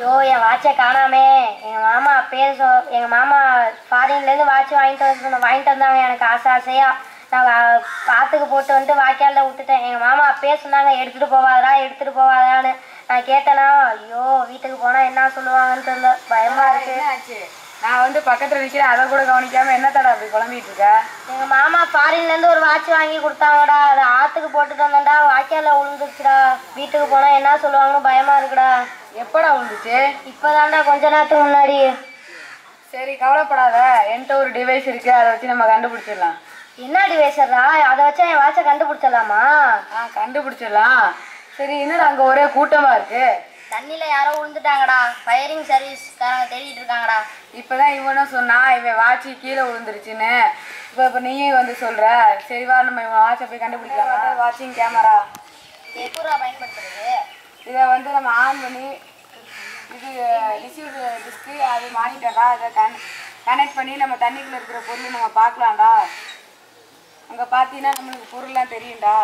ஐயோ என் வாட்சை காணாமே எங்கள் மாமா பேர் சொ எங்கள் மாமா ஃபாரின்லேருந்து வாட்ச் வாங்கிட்டு வந்து சொன்ன- வாங்கிட்டு வந்தாங்க எனக்கு ஆசை ஆசையாக நான் வா- காத்துக்கு போட்டு வந்துட்டு வாய்க்காலில் விட்டுட்டேன் எங்கள் மாமா அப்பயே சொன்னாங்க எடுத்துகிட்டு போவாதடா எடுத்துகிட்டு போவாதான்னு நான் கேட்டேனா ஐயோ வீட்டுக்கு போனால் என்ன சொல்லுவாங்கன்னு தெரியல பயமாக இருக்குது என்னாச்சு நான் வந்து பக்கத்துல நிக்கிறேன் அதை கூட கவனிக்காம என்ன தடா அப்படி குழம்பிட்டு இருக்க எங்கள் மாமா ஃபாரின்லேருந்து ஒரு வாட்ச் வாங்கி கொடுத்தாங்கடா அதை ஆற்றுக்கு போட்டுட்டு வந்தேன்டா வாய்க்காலில் விழுந்துருச்சுடா வீட்டுக்கு போனால் என்ன சொல்லுவாங்கன்னு பயமாக இருக்குடா எப்படா விழுந்துச்சு இப்போதான்டா கொஞ்ச நேரத்துக்கு முன்னாடி சரி கவலைப்படாத என்கிட்ட ஒரு டிவைஸ் இருக்கு அதை வச்சு நம்ம கண்டுபிடிச்சிடலாம் என்ன டிவைசர்ரா அதை வச்சா என் வாட்சை கண்டுபிடிச்சிடலாமா ஆ கண்டுபிடிச்சிடலாம் சரி என்னடா அங்க ஒரே கூட்டமா இருக்கு தண்ணியில் யாரோ விழுந்துட்டாங்கடா ஃபயரிங் சர்வீஸ்காரங்க தேடிட்டு இருக்காங்கடா இப்பதான் இவனும் சொன்னா இவன் வாட்சி கீழே விழுந்துருச்சுன்னு இப்போ இப்போ நீயும் வந்து சொல்ற சரி வா நம்ம இவன் வாட்சை போய் கண்டுபிடிக்கலாம் வாட்சிங் கேமரா எப்பூரா பயன்படுத்துறது இதை வந்து நம்ம ஆன் பண்ணி இது ரிசீவ் டிஸ்க்கு அது மானிட்டரா அதை கன் கனெக்ட் பண்ணி நம்ம தண்ணிக்குள்ள இருக்கிற பொருள் நம்ம பார்க்கலாம்டா அங்கே பார்த்தீங்கன்னா நம்மளுக்கு பொருள்லாம் தெரியும்டா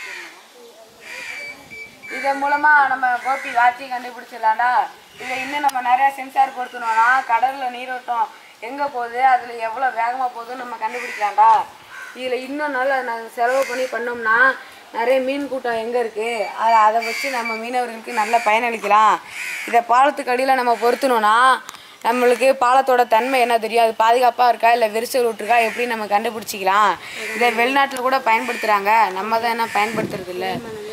இதன் மூலமா நம்ம கோபி வாட்சி கண்டுபிடிச்சிடலாம்டா இதில் இன்னும் நம்ம நிறைய சென்சார் பொருத்தணும்னா கடலில் நீரோட்டம் எங்கே போகுது அதில் எவ்வளோ வேகமாக போகுதுன்னு நம்ம கண்டுபிடிக்கலாம்டா இதில் இன்னும் நல்லா நாங்கள் செலவு பண்ணி பண்ணோம்னா நிறைய மீன் கூட்டம் எங்கே இருக்குது அதை அதை வச்சு நம்ம மீனவர்களுக்கு நல்ல பயனளிக்கலாம் இதை பாலத்துக்கு அடியில் நம்ம பொருத்தணும்னா நம்மளுக்கு பாலத்தோட தன்மை என்ன தெரியும் அது பாதுகாப்பாக இருக்கா இல்லை விரிசல் விட்டுருக்கா எப்படி நம்ம கண்டுபிடிச்சிக்கலாம் இதை வெளிநாட்டில் கூட பயன்படுத்துகிறாங்க நம்ம தான் என்ன பயன்படுத்துறது இல்லை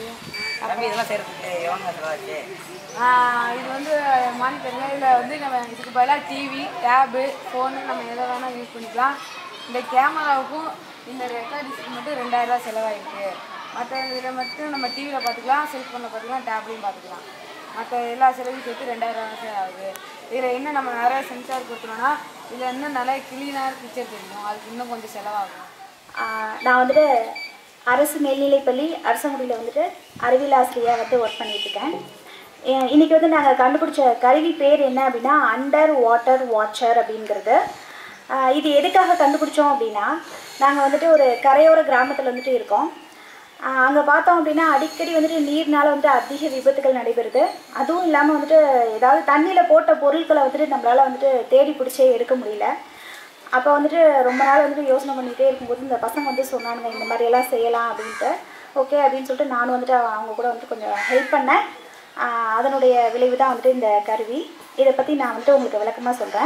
ஆஹ் இது வந்து மானிட்டருங்க இதில் வந்து நம்ம இதுக்கு பதிலாக டிவி டேபு ஃபோனு நம்ம எதை வேணால் யூஸ் பண்ணிக்கலாம் இந்த கேமராவுக்கும் இந்த ரெக்கார்டிஸ்க்கு மட்டும் ரெண்டாயிரரூவா செலவாயிருக்கு மற்ற இதில் மட்டும் நம்ம டிவியில் பார்த்துக்கலாம் செல்ஃபோனில் பார்த்துக்கலாம் டேப்லையும் பார்த்துக்கலாம் மற்ற எல்லா செலவும் சேர்த்து ரெண்டாயிரம் ரூபா ஆகுது இதில் இன்னும் நம்ம நிறைய சென்சார் கொடுத்தோம்னா இதில் இன்னும் நிறைய கிளீனாக பிக்சர் தெரியும் அதுக்கு இன்னும் கொஞ்சம் செலவாகும் ஆஹ் நான் வந்துட்டு அரசு மேல்நிலைப்பள்ளி அரசங்குடியில் வந்துட்டு அறிவியல் ஆசிரியராக வந்து ஒர்க் பண்ணிகிட்ருக்கேன் இன்றைக்கி வந்து நாங்கள் கண்டுபிடிச்ச கருவி பேர் என்ன அப்படின்னா அண்டர் வாட்டர் வாட்சர் அப்படிங்கிறது ஆஹ் இது எதுக்காக கண்டுபிடிச்சோம் அப்படின்னா நாங்கள் வந்துட்டு ஒரு கரையோர கிராமத்தில் வந்துட்டு இருக்கோம் அங்கே பார்த்தோம் அப்படின்னா அடிக்கடி வந்துட்டு நீர்னால வந்துட்டு அதிக விபத்துகள் நடைபெறுது அதுவும் இல்லாமல் வந்துட்டு ஏதாவது தண்ணியில் போட்ட பொருட்களை வந்துட்டு நம்மளால் வந்துட்டு தேடி பிடிச்சே எடுக்க முடியல அப்போ வந்துட்டு ரொம்ப நாள் வந்துட்டு யோசனை பண்ணிகிட்டே இருக்கும்போது இந்த பசங்க வந்து சொன்னானுங்க இந்த மாதிரி எல்லாம் செய்யலாம் அப்படின்ட்டு ஓகே அப்படின்னு சொல்லிட்டு நானும் வந்துட்டு அவங்க கூட வந்துட்டு கொஞ்சம் ஹெல்ப் பண்ணேன் ஆஹ் அதனுடைய விளைவு தான் வந்துட்டு இந்த கருவி இதை பற்றி நான் வந்துட்டு உங்களுக்கு விளக்கமாக சொல்கிறேன்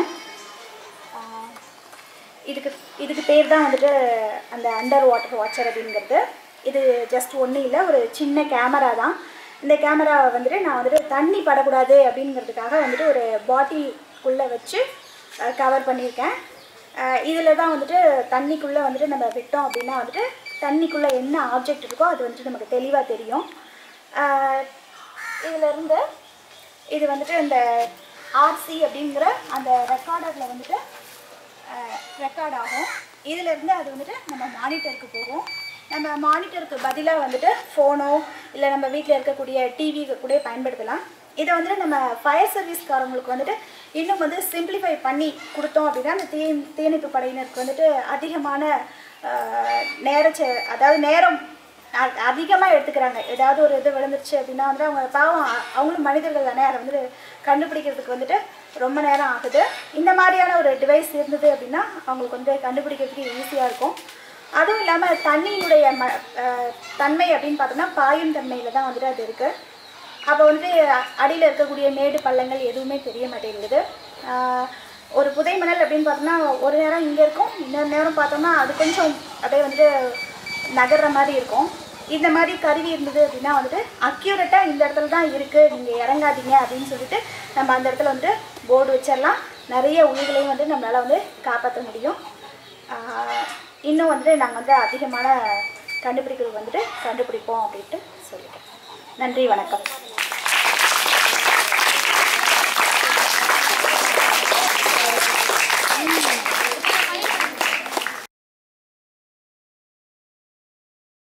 இதுக்கு இதுக்கு பேர் தான் வந்துட்டு அந்த அண்டர் வாட்டர் வாட்சர் அப்படிங்கிறது இது ஜஸ்ட் ஒன்றும் இல்லை ஒரு சின்ன கேமரா தான் இந்த கேமராவை வந்துட்டு நான் வந்துட்டு தண்ணி படக்கூடாது அப்படிங்கிறதுக்காக வந்துட்டு ஒரு பாட்டிலுக்குள்ளே வச்சு கவர் பண்ணியிருக்கேன் இதில் தான் வந்துட்டு தண்ணிக்குள்ளே வந்துட்டு நம்ம விட்டோம் அப்படின்னா வந்துட்டு தண்ணிக்குள்ளே என்ன ஆப்ஜெக்ட் இருக்கோ அது வந்துட்டு நமக்கு தெளிவாக தெரியும் இதிலிருந்து இது வந்துட்டு இந்த ஆர்சி அப்படிங்கிற அந்த ரெக்கார்டரில் வந்துட்டு ரெக்கார்ட் ஆகும் இதிலேருந்து அது வந்துட்டு நம்ம மானிட்டருக்கு போகும் நம்ம மானிட்டருக்கு பதிலாக வந்துட்டு ஃபோனோ இல்லை நம்ம வீட்டில் இருக்கக்கூடிய டிவி கூட பயன்படுத்தலாம் இதை வந்துட்டு நம்ம ஃபயர் சர்வீஸ்காரங்களுக்கு வந்துட்டு இன்னும் வந்து சிம்பிளிஃபை பண்ணி கொடுத்தோம் அப்படின்னா அந்த தீ தீயணைப்பு படையினருக்கு வந்துட்டு அதிகமான ஆஹ், நேரச்ச அதாவது நேரம் அதிகமாக எடுத்துக்கிறாங்க ஏதாவது ஒரு இது விழுந்துருச்சு அப்படின்னா வந்து அவங்க பாவம் அ- அவங்களும் மனிதர்கள் தானே அதை வந்து கண்டுபிடிக்கிறதுக்கு வந்துட்டு ரொம்ப நேரம் ஆகுது இந்த மாதிரியான ஒரு டிவைஸ் இருந்தது அப்படின்னா அவங்களுக்கு வந்து கண்டுபிடிக்கிறதுக்கு ஈஸியாக இருக்கும் அதுவும் இல்லாமல் தண்ணியினுடைய ம அஹ் தன்மை அப்படின்னு பார்த்தோம்னா பாயும் தன்மையில் தான் வந்துட்டு அது இருக்குது அப்போ வந்து அடியில் இருக்கக்கூடிய மேடு பள்ளங்கள் எதுவுமே தெரிய மாட்டேங்குது ஆஹ் ஒரு புதை மணல் அப்படின்னு பார்த்தோம்னா ஒரு நேரம் இங்கே இருக்கும் இன்னொரு நேரம் பார்த்தோம்னா அது கொஞ்சம் அப்படியே வந்துட்டு நகர்ற மாதிரி இருக்கும் இந்த மாதிரி கருவி இருந்தது அப்படின்னா வந்துட்டு அக்யூரேட்டாக இந்த இடத்துல தான் இருக்குது நீங்கள் இறங்காதீங்க அப்படின்னு சொல்லிட்டு நம்ம அந்த இடத்துல வந்துட்டு போர்டு வச்சிடலாம் நிறைய உயிர்களையும் வந்து நம்மளால் வந்து காப்பாற்ற முடியும் ஆஹ் இன்னும் வந்துட்டு நாங்கள் வந்து அதிகமான கண்டுபிடிக்கிறது வந்துட்டு கண்டுபிடிப்போம் அப்படின்ட்டு சொல்லிட்டோம் நன்றி வணக்கம்